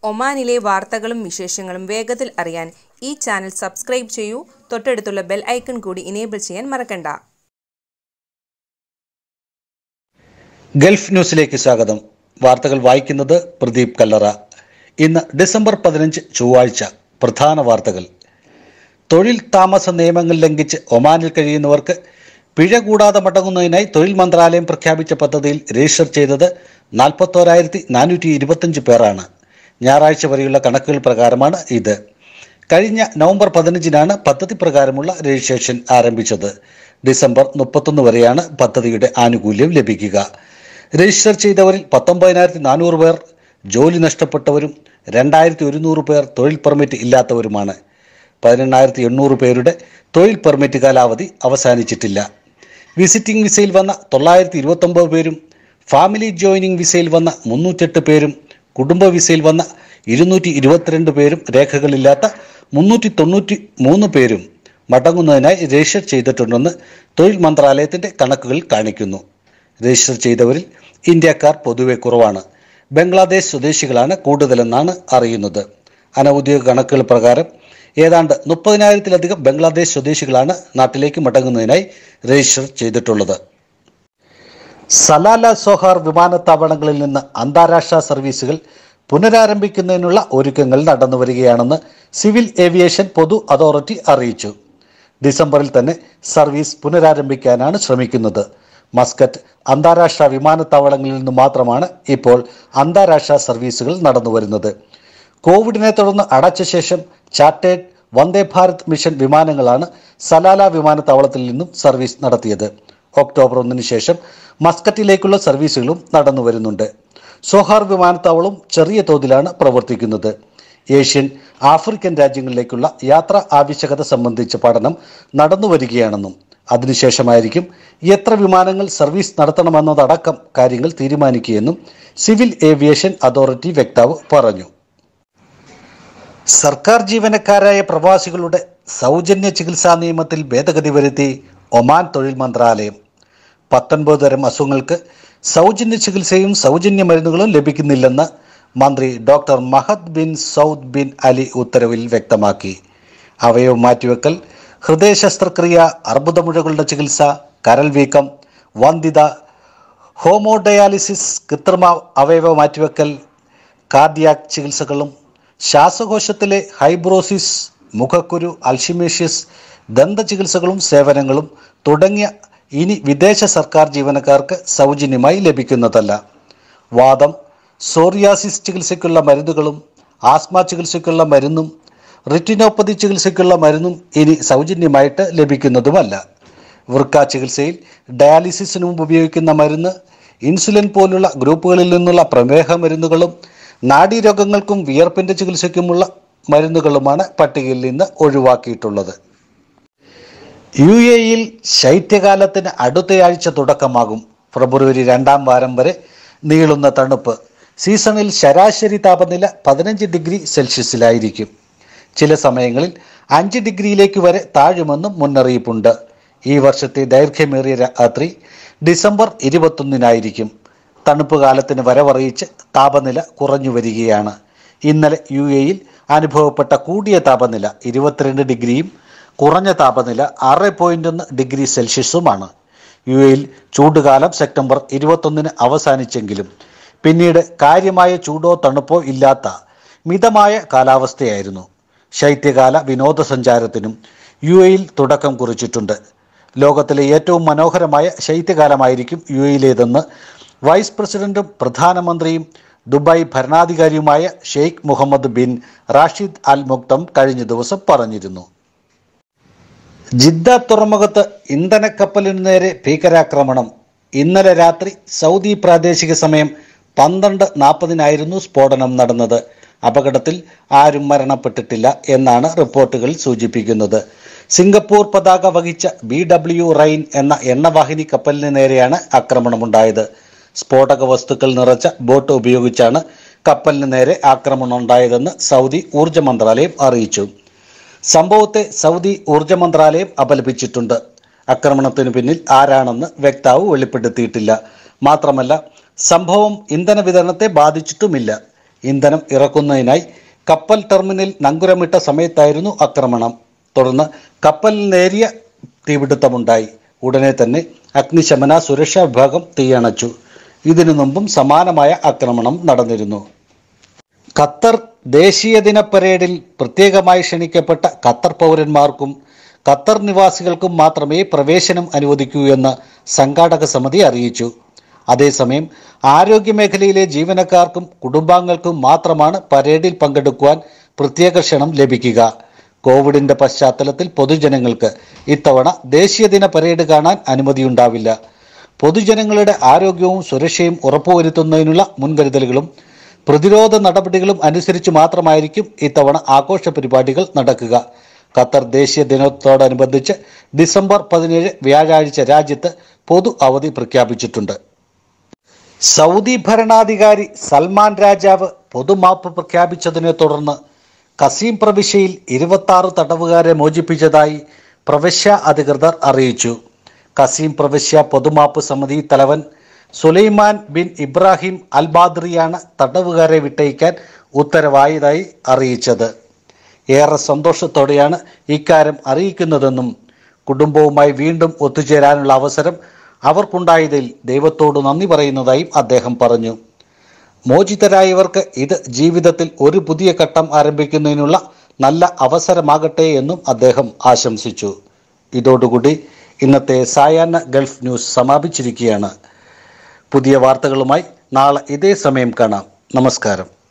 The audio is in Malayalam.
ഒമാനിലെ വാർത്തകളും വിശേഷങ്ങളും വേഗത്തിൽ അറിയാൻ ഈ ചാനൽ സബ്സ്ക്രൈബ് ചെയ്യൂ തൊട്ടടുത്തുള്ള ബെൽ ഐക്കൺ കൂടി ഇനേബിൾ ചെയ്യാൻ മറക്കണ്ട ഗൾഫ് ന്യൂസിലേക്ക് സ്വാഗതം വാർത്തകൾ വായിക്കുന്നത് പ്രദീപ് കല്ലറ ഇന്ന് ഡിസംബർ പതിനഞ്ച് ചൊവ്വാഴ്ച പ്രധാന വാർത്തകൾ തൊഴിൽ താമസ നിയമങ്ങൾ ലംഘിച്ച് ഒമാനിൽ കഴിയുന്നവർക്ക് പിഴ കൂടാതെ മടങ്ങുന്നതിനായി തൊഴിൽ മന്ത്രാലയം പ്രഖ്യാപിച്ച പദ്ധതിയിൽ രജിസ്റ്റർ ചെയ്തത് നാൽപ്പത്തോരായിരത്തി നാനൂറ്റി ഇരുപത്തഞ്ച് പേരാണ് ഞായറാഴ്ച വരെയുള്ള കണക്കുകൾ പ്രകാരമാണ് ഇത് കഴിഞ്ഞ നവംബർ പതിനഞ്ചിനാണ് പദ്ധതി പ്രകാരമുള്ള രജിസ്ട്രേഷൻ ആരംഭിച്ചത് ഡിസംബർ മുപ്പത്തൊന്ന് വരെയാണ് പദ്ധതിയുടെ ആനുകൂല്യം ലഭിക്കുക രജിസ്റ്റർ ചെയ്തവരിൽ പത്തൊമ്പതിനായിരത്തി നാനൂറ് പേർ ജോലി നഷ്ടപ്പെട്ടവരും രണ്ടായിരത്തി ഒരുന്നൂറ് പേർ തൊഴിൽ പെർമിറ്റ് ഇല്ലാത്തവരുമാണ് പതിനെണ്ണായിരത്തി എണ്ണൂറ് പേരുടെ തൊഴിൽ പെർമിറ്റ് കാലാവധി അവസാനിച്ചിട്ടില്ല വിസിറ്റിംഗ് വിസയിൽ വന്ന തൊള്ളായിരത്തി ഇരുപത്തൊമ്പത് പേരും ഫാമിലി ജോയിനിങ് വിസയിൽ വന്ന മുന്നൂറ്റെട്ട് പേരും കുടുംബ വിസയിൽ വന്ന ഇരുന്നൂറ്റി ഇരുപത്തിരണ്ട് പേരും രേഖകളില്ലാത്ത മുന്നൂറ്റി തൊണ്ണൂറ്റി മൂന്ന് പേരും മടങ്ങുന്നതിനായി രജിസ്റ്റർ ചെയ്തിട്ടുണ്ടെന്ന് തൊഴിൽ മന്ത്രാലയത്തിന്റെ കണക്കുകൾ കാണിക്കുന്നു രജിസ്റ്റർ ചെയ്തവരിൽ ഇന്ത്യക്കാർ പൊതുവെ കുറവാണ് ബംഗ്ലാദേശ് സ്വദേശികളാണ് കൂടുതലെന്നാണ് അറിയുന്നത് അനൌദ്യോഗിക കണക്കുകൾ പ്രകാരം ഏതാണ്ട് മുപ്പതിനായിരത്തിലധികം ബംഗ്ലാദേശ് സ്വദേശികളാണ് നാട്ടിലേക്ക് മടങ്ങുന്നതിനായി രജിസ്റ്റർ ചെയ്തിട്ടുള്ളത് സലാല സോഹാർ വിമാനത്താവളങ്ങളിൽ നിന്ന് അന്താരാഷ്ട്ര സർവീസുകൾ പുനരാരംഭിക്കുന്നതിനുള്ള ഒരുക്കങ്ങൾ നടന്നു വരികയാണെന്ന് സിവിൽ ഏവിയേഷൻ പൊതു അതോറിറ്റി അറിയിച്ചു ഡിസംബറിൽ തന്നെ സർവീസ് പുനരാരംഭിക്കാനാണ് ശ്രമിക്കുന്നത് മസ്കറ്റ് അന്താരാഷ്ട്ര വിമാനത്താവളങ്ങളിൽ നിന്ന് മാത്രമാണ് ഇപ്പോൾ അന്താരാഷ്ട്ര സർവീസുകൾ നടന്നു വരുന്നത് കോവിഡിനെ തുടർന്ന് അടച്ച ശേഷം ചാർട്ടേഡ് വന്ദേ ഭാരത് മിഷൻ വിമാനങ്ങളാണ് സലാല വിമാനത്താവളത്തിൽ നിന്നും സർവീസ് നടത്തിയത് ഒക്ടോബർ ഒന്നിന് ശേഷം മസ്കറ്റിലേക്കുള്ള സർവീസുകളും നടന്നു വരുന്നുണ്ട് സോഹാർ വിമാനത്താവളം ചെറിയ തോതിലാണ് പ്രവർത്തിക്കുന്നത് ഏഷ്യൻ ആഫ്രിക്കൻ രാജ്യങ്ങളിലേക്കുള്ള യാത്രാ ആവശ്യകത സംബന്ധിച്ച പഠനം നടന്നു വരികയാണെന്നും അതിനുശേഷമായിരിക്കും എത്ര വിമാനങ്ങൾ സർവീസ് നടത്തണമെന്നതടക്കം കാര്യങ്ങൾ തീരുമാനിക്കുകയെന്നും സിവിൽ ഏവിയേഷൻ അതോറിറ്റി വക്താവ് പറഞ്ഞു സർക്കാർ ജീവനക്കാരായ പ്രവാസികളുടെ സൗജന്യ ചികിത്സാ നിയമത്തിൽ ഭേദഗതി വരുത്തി ഒമാൻ തൊഴിൽ മന്ത്രാലയം പത്തൊൻപത് തരം അസുഖങ്ങൾക്ക് സൗജന്യ ചികിത്സയും സൗജന്യ മരുന്നുകളും ലഭിക്കുന്നില്ലെന്ന് മന്ത്രി doctor Mahad bin Saud bin Ali ഉത്തരവിൽ വ്യക്തമാക്കി അവയവ മാറ്റിവെക്കൽ ഹൃദയ ശസ്ത്രക്രിയ അർബുദമുഴകളുടെ ചികിത്സ കരൾ വീക്കം വന്ധ്യത ഹോമോഡയാലിസിസ് കൃത്രിമ അവയവ മാറ്റിവെക്കൽ കാർഡിയാക് ചികിത്സകളും ശ്വാസകോശത്തിലെ ഹൈബ്രോസിസ് മുഖക്കുരു അൽഷിമേഷ്യസ് ദന്ത ചികിത്സകളും സേവനങ്ങളും തുടങ്ങിയ ഇനി വിദേശ സർക്കാർ ജീവനക്കാർക്ക് സൗജന്യമായി ലഭിക്കുന്നതല്ല വാദം സോറിയാസിസ് ചികിത്സയ്ക്കുള്ള മരുന്നുകളും ആസ്മ ചികിത്സയ്ക്കുള്ള മരുന്നും റിറ്റിനോപ്പതി ചികിത്സയ്ക്കുള്ള മരുന്നും ഇനി സൗജന്യമായിട്ട് ലഭിക്കുന്നതുമല്ല വൃക്ക ചികിത്സയിൽ ഡയാലിസിസിന് മുമ്പ് ഉപയോഗിക്കുന്ന മരുന്ന് ഇൻസുലിൻ പോലുള്ള ഗ്രൂപ്പുകളിൽ നിന്നുള്ള പ്രമേഹ മരുന്നുകളും നാഡീരോഗങ്ങൾക്കും വിയർപ്പിന്റെ ചികിത്സയ്ക്കുമുള്ള മരുന്നുകളുമാണ് പട്ടികയിൽ നിന്ന് ഒഴിവാക്കിയിട്ടുള്ളത് യു എയിൽ ശൈത്യകാലത്തിന് അടുത്തയാഴ്ച തുടക്കമാകും ഫെബ്രുവരി രണ്ടാം വാരം വരെ നീളുന്ന തണുപ്പ് സീസണിൽ ശരാശരി താപനില പതിനഞ്ച് ഡിഗ്രി സെൽഷ്യസിലായിരിക്കും ചില സമയങ്ങളിൽ അഞ്ച് ഡിഗ്രിയിലേക്ക് വരെ താഴുമെന്നും മുന്നറിയിപ്പുണ്ട് ഈ വർഷത്തെ ദൈർഘ്യമേറിയ രാത്രി ഡിസംബർ ഇരുപത്തൊന്നിനായിരിക്കും തണുപ്പ് കാലത്തിന് വരവറിയിച്ച് താപനില കുറഞ്ഞു വരികയാണ് ഇന്നലെ യു എയിൽ അനുഭവപ്പെട്ട കൂടിയ താപനില ഇരുപത്തിരണ്ട് ഡിഗ്രിയും കുറഞ്ഞ താപനില ആറ് പോയിന്റ് ഒന്ന് ഡിഗ്രി സെൽഷ്യസുമാണ് യു എയിൽ ചൂടുകാലം സെപ്റ്റംബർ ഇരുപത്തൊന്നിന് അവസാനിച്ചെങ്കിലും പിന്നീട് കാര്യമായ ചൂടോ തണുപ്പോ ഇല്ലാത്ത മിതമായ കാലാവസ്ഥയായിരുന്നു ശൈത്യകാല വിനോദസഞ്ചാരത്തിനും യു എയിൽ തുടക്കം കുറിച്ചിട്ടുണ്ട് ലോകത്തിലെ ഏറ്റവും മനോഹരമായ ശൈത്യകാലമായിരിക്കും യു എയിലേതെന്ന് വൈസ് പ്രസിഡന്റും പ്രധാനമന്ത്രിയും ദുബായ് ഭരണാധികാരിയുമായ Sheikh Mohammed bin Rashid Al Maktoum കഴിഞ്ഞ ദിവസം പറഞ്ഞിരുന്നു ജിദ്ദ തുറമുഖത്ത് ഇന്ധനക്കപ്പലിനു നേരെ ഭീകരാക്രമണം ഇന്നലെ രാത്രി സൗദി പ്രാദേശിക സമയം പന്ത്രണ്ട് നാൽപ്പതിനായിരുന്നു സ്ഫോടനം നടന്നത് അപകടത്തിൽ ആരും മരണപ്പെട്ടിട്ടില്ല എന്നാണ് റിപ്പോർട്ടുകൾ സൂചിപ്പിക്കുന്നത് സിംഗപ്പൂർ പതാക വഹിച്ച ബി ഡബ്ല്യു റൈൻ എന്ന എണ്ണവാഹിനി കപ്പലിന് നേരെയാണ് ആക്രമണമുണ്ടായത് സ്ഫോടക വസ്തുക്കൾ നിറച്ച ബോട്ട് ഉപയോഗിച്ചാണ് കപ്പലിന് നേരെ ആക്രമണം ഉണ്ടായതെന്ന് സൗദി ഊർജ്ജ മന്ത്രാലയം അറിയിച്ചു സംഭവത്തെ സൗദി ഊർജ്ജ മന്ത്രാലയം അപലപിച്ചിട്ടുണ്ട് ആക്രമണത്തിന് പിന്നിൽ ആരാണെന്ന് വ്യക്താവ് വെളിപ്പെടുത്തിയിട്ടില്ല മാത്രമല്ല സംഭവം ഇന്ധന വിതരണത്തെ ബാധിച്ചിട്ടുമില്ല ഇന്ധനം ഇറക്കുന്നതിനായി കപ്പൽ ടെർമിനൽ നങ്കുരമിട്ട സമയത്തായിരുന്നു ആക്രമണം തുടർന്ന് കപ്പലിൽ നേരിയ തീപിടുത്തമുണ്ടായി ഉടനെ തന്നെ അഗ്നിശമന സുരക്ഷാ വിഭാഗം തീയണച്ചു ഇതിനു മുമ്പും സമാനമായ ആക്രമണം നടന്നിരുന്നു ഖത്തർ ദേശീയ ദിന പരേഡിൽ പ്രത്യേകമായി ക്ഷണിക്കപ്പെട്ട ഖത്തർ പൗരന്മാർക്കും ഖത്തർ നിവാസികൾക്കും മാത്രമേ പ്രവേശനം അനുവദിക്കൂ എന്ന് സംഘാടക സമിതി അറിയിച്ചു അതേസമയം ആരോഗ്യമേഖലയിലെ ജീവനക്കാർക്കും കുടുംബാംഗങ്ങൾക്കും മാത്രമാണ് പരേഡിൽ പങ്കെടുക്കുവാൻ പ്രത്യേക ക്ഷണം ലഭിക്കുക കോവിഡിന്റെ പശ്ചാത്തലത്തിൽ പൊതുജനങ്ങൾക്ക് ഇത്തവണ ദേശീയ ദിന പരേഡ് കാണാൻ അനുമതിയുണ്ടാവില്ല പൊതുജനങ്ങളുടെ ആരോഗ്യവും സുരക്ഷയും ഉറപ്പുവരുത്തുന്നതിനുള്ള മുൻകരുതലുകളും പ്രതിരോധ നടപടികളും അനുസരിച്ച് മാത്രമായിരിക്കും ഇത്തവണ ആഘോഷ പരിപാടികൾ നടക്കുക ഖത്തർ ദേശീയ ദിനത്തോടനുബന്ധിച്ച് ഡിസംബർ പതിനേഴ് വ്യാഴാഴ്ച രാജ്യത്ത് പൊതു അവധി പ്രഖ്യാപിച്ചിട്ടുണ്ട് സൗദി ഭരണാധികാരി സൽമാൻ രാജാവ് പൊതുമാപ്പ് പ്രഖ്യാപിച്ചതിനെ തുടർന്ന് കസീം പ്രവിശ്യയിൽ ഇരുപത്തി ആറ് തടവുകാരെ മോചിപ്പിച്ചതായി പ്രവിശ്യ അധികൃതർ അറിയിച്ചു കസീം പ്രവിശ്യ പൊതുമാപ്പ് സമിതി തലവൻ സുലൈമാൻ ബിൻ ഇബ്രാഹിം അൽ ബാദ്രിയാണ് തടവുകാരെ വിട്ടയക്കാൻ ഉത്തരവായതായി അറിയിച്ചത് ഏറെ സന്തോഷത്തോടെയാണ് ഇക്കാര്യം അറിയിക്കുന്നതെന്നും കുടുംബവുമായി വീണ്ടും ഒത്തുചേരാനുള്ള അവസരം അവർക്കുണ്ടായതിൽ ദൈവത്തോട് നന്ദി പറയുന്നതായും അദ്ദേഹം പറഞ്ഞു മോചിതരായവർക്ക് ഇത് ജീവിതത്തിൽ ഒരു പുതിയ ഘട്ടം ആരംഭിക്കുന്നതിനുള്ള നല്ല അവസരമാകട്ടെ എന്നും അദ്ദേഹം ആശംസിച്ചു ഇതോടുകൂടി ഇന്നത്തെ സായാഹ്ന ഗൾഫ് ന്യൂസ് സമാപിച്ചിരിക്കുകയാണ് പുതിയ വാർത്തകളുമായി നാളെ ഇതേ സമയം കാണാം നമസ്കാരം